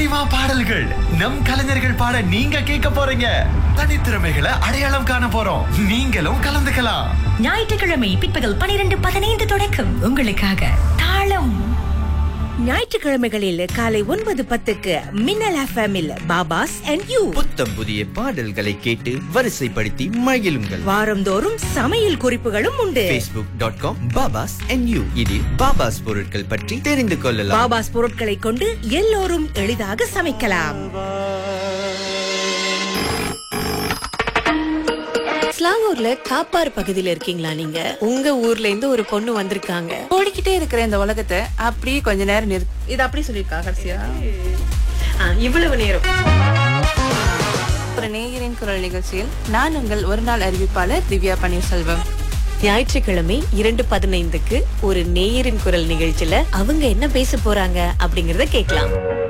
cinema பாடல்கள் நம் கலைஞர்கள் பாட நீங்க கேட்க போறீங்க தனித்திறமைகளை அடையாளம் காண போறோம் நீங்களும் கலந்துக்கலாம் ஞாயிற்றுக்கிழமை பிற்பகல் பனிரெண்டு பதினைந்து தொடக்கம் உங்களுக்காக தாளம் ஞாயிற்றுக்கிழமைகளில் காலை ஒன்பது பத்துக்கு மின்னல் எஃப்எம்மில் பாபாஸ் அண்ட் யூ புத்தம் புதிய பாடல்களை கேட்டு வரிசைப்படுத்தி மகிழுங்கள் வாரந்தோறும் சமையல் குறிப்புகளும் உண்டு facebook.com டாட் காம் பாபாஸ் yu இதில் பாபாஸ் பொருட்கள் பற்றி தெரிந்து கொள்ளலாம் பாபாஸ் பொருட்களை கொண்டு எல்லோரும் எளிதாக சமைக்கலாம் ஸ்லாங்கூர்ல காப்பாறு பகுதியில இருக்கீங்களா நீங்க உங்க ஊர்ல இருந்து ஒரு பொண்ணு வந்திருக்காங்க ஓடிக்கிட்டே இருக்கிற இந்த உலகத்தை அப்படியே கொஞ்ச நேரம் நிறுத்து இது அப்படியே சொல்லிருக்கா கடைசியா ஆ, இவ்வளவு நேரம் ஒரு நேயரின் குரல் நிகழ்ச்சியில் நான் உங்கள் ஒரு நாள் அறிவிப்பாளர் திவ்யா பன்னீர்செல்வம் ஞாயிற்றுக்கிழமை இரண்டு பதினைந்துக்கு ஒரு நேயரின் குரல் நிகழ்ச்சியில அவங்க என்ன பேச போறாங்க அப்படிங்கறத கேட்கலாம்